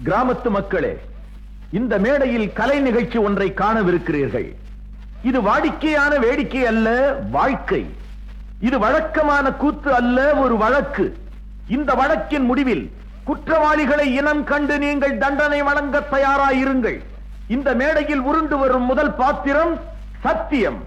கிராமத்து மக்களே இந்த மேடையில் கலை நிகழ்ச்சி ஒன்றை காணவிருக்கிறீர்கள் இது வாடிக்கையான வேடிக்கை அல்ல வாழ்க்கை இது வழக்கமான கூத்து அல்ல ஒரு வழக்கு இந்த வழக்கின் முடிவில் குற்றவாளிகளை இனம் கண்டு நீங்கள் தண்டனை வழங்க தயாராயிருங்கள் இந்த மேடையில் உருண்டு வரும் முதல் பாத்திரம் சத்தியம்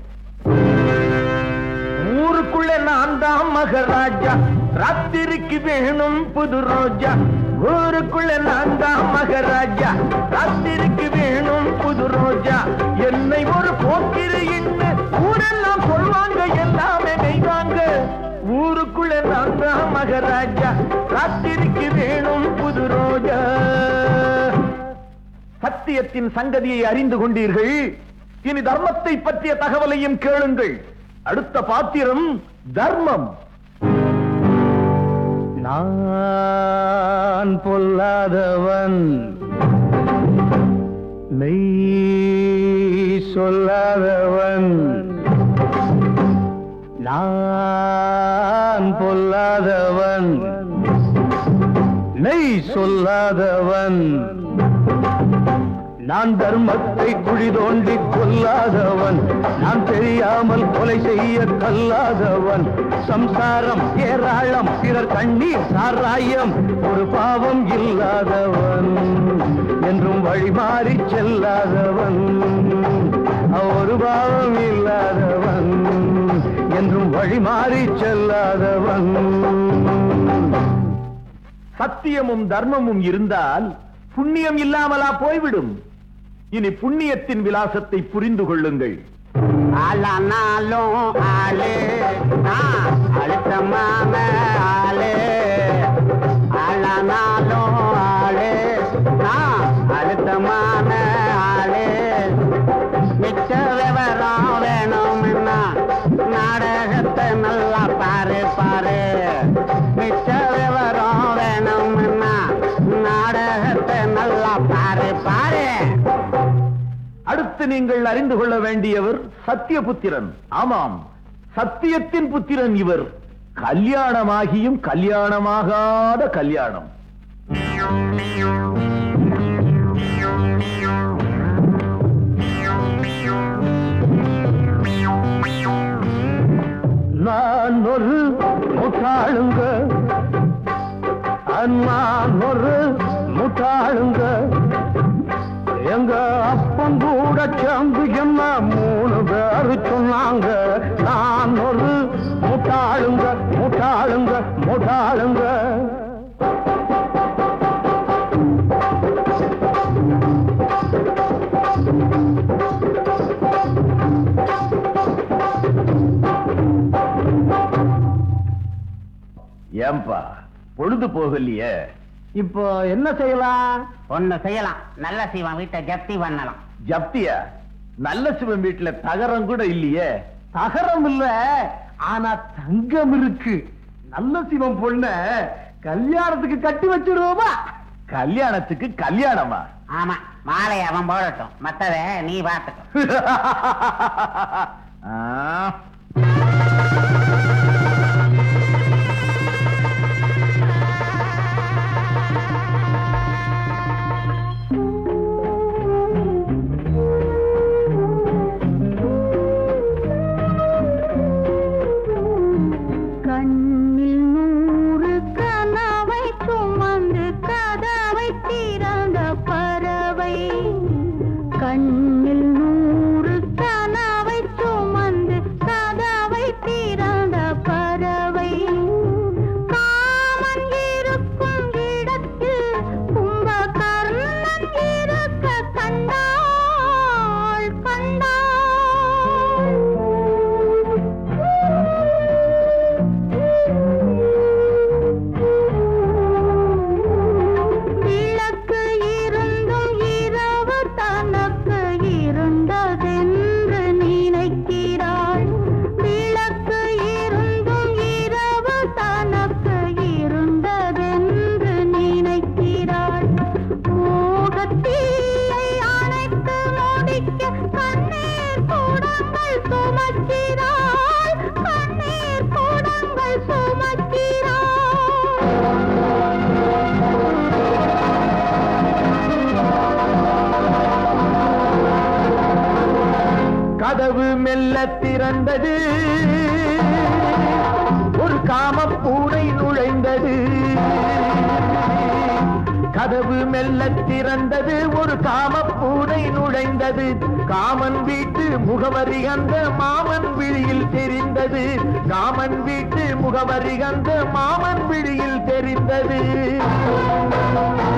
ஊருக்குள்ள நான் தான் மகராஜா ராத்திரிக்கு வேணும் புது ரோஜா ஊருக்குள்ள நான் தான் மகராஜா ராத்திரிக்கு வேணும் புது ரோஜா என்னை ஒரு போக்கிரின்னு ஊரெல்லாம் சொல்வாங்க எல்லாமே நெய்வாங்க ஊருக்குள்ள நான் தான் மகராஜா ராத்திரிக்கு வேணும் புது ரோஜா சத்தியத்தின் சங்கதியை அறிந்து கொண்டீர்கள் இனி தர்மத்தை பற்றிய தகவலையும் கேளுங்கள் அடுத்த பாத்திரம் தர்மம் நான் பொல்லாதவன் மெய் சொல்லாதவன் நான் பொல்லாதவன் மெய் சொல்லாதவன் நான் தர்மத்தை குழி தோண்டி கொல்லாதவன் நான் தெரியாமல் கொலை செய்ய கல்லாதவன் சம்சாரம் ஏராளம் பிறர் கண்ணீர் சாராயம் ஒரு பாவம் இல்லாதவன் என்றும் வழிமாறி செல்லாதவன் ஒரு பாவம் இல்லாதவன் என்றும் வழிமாறி செல்லாதவன் சத்தியமும் தர்மமும் இருந்தால் புண்ணியம் இல்லாமலா போய்விடும் இனி புண்ணியத்தின் விலாசத்தை புரிந்து கொள்ளுங்கள் ஆளானாலும் ஆளு நான் அழுத்தமான ஆளு ஆளானாலும் ஆளு நான் அழுத்தமான ஆளு மிச்ச விவரம் வேணும்னா நாடகத்தை நல்லா பாரு பாரு மிச்ச விவரம் வேணும்னா நாடகத்தை நல்லா பாரு பாரு அடுத்து நீங்கள் அறிந்து கொள்ள வேண்டியவர் சத்தியபுத்திரன் ஆமாம் சத்தியத்தின் புத்திரன் இவர் கல்யாணமாகியும் கல்யாணமாகாத கல்யாணம் நான் ஒரு முட்டாளுங்க நான் ஒரு முட்டாளுங்க எங்க அப்பன் கூட சேர்ந்து என்ன மூணு பேரு சொன்னாங்க நான் ஒரு முட்டாளுங்க முட்டாளுங்க முட்டாளுங்க ஏம்பா பொழுது போகலையே இப்போ என்ன செய்யலாம் ஒண்ணு செய்யலாம் நல்ல சிவன் வீட்டை ஜப்தி பண்ணலாம் ஜப்தியா நல்ல சிவன் வீட்டுல தகரம் கூட இல்லையே தகரம் இல்ல ஆனா தங்கம் இருக்கு நல்ல சிவம் பொண்ண கல்யாணத்துக்கு கட்டி வச்சிருவோமா கல்யாணத்துக்கு கல்யாணமா ஆமா மாலை அவன் போடட்டும் மத்தத நீ பார்த்துக்கோ ஆ. கண்ணில் நூறு கனவை சுமந்து கதவை திறந்த பறவை கண்ணில் நூறு கனவை சுமந்து கதவை கதவு மெல்ல திறந்தது ஒரு காம பூனை நுழைந்தது கதவு மெல்ல திறந்தது ஒரு காம பூனை நுழைந்தது காமன் வீட்டு முகவரி அந்த மாமன் விழியில் தெரிந்தது காமன் வீட்டு முகவரி அந்த மாமன் விழியில் தெரிந்தது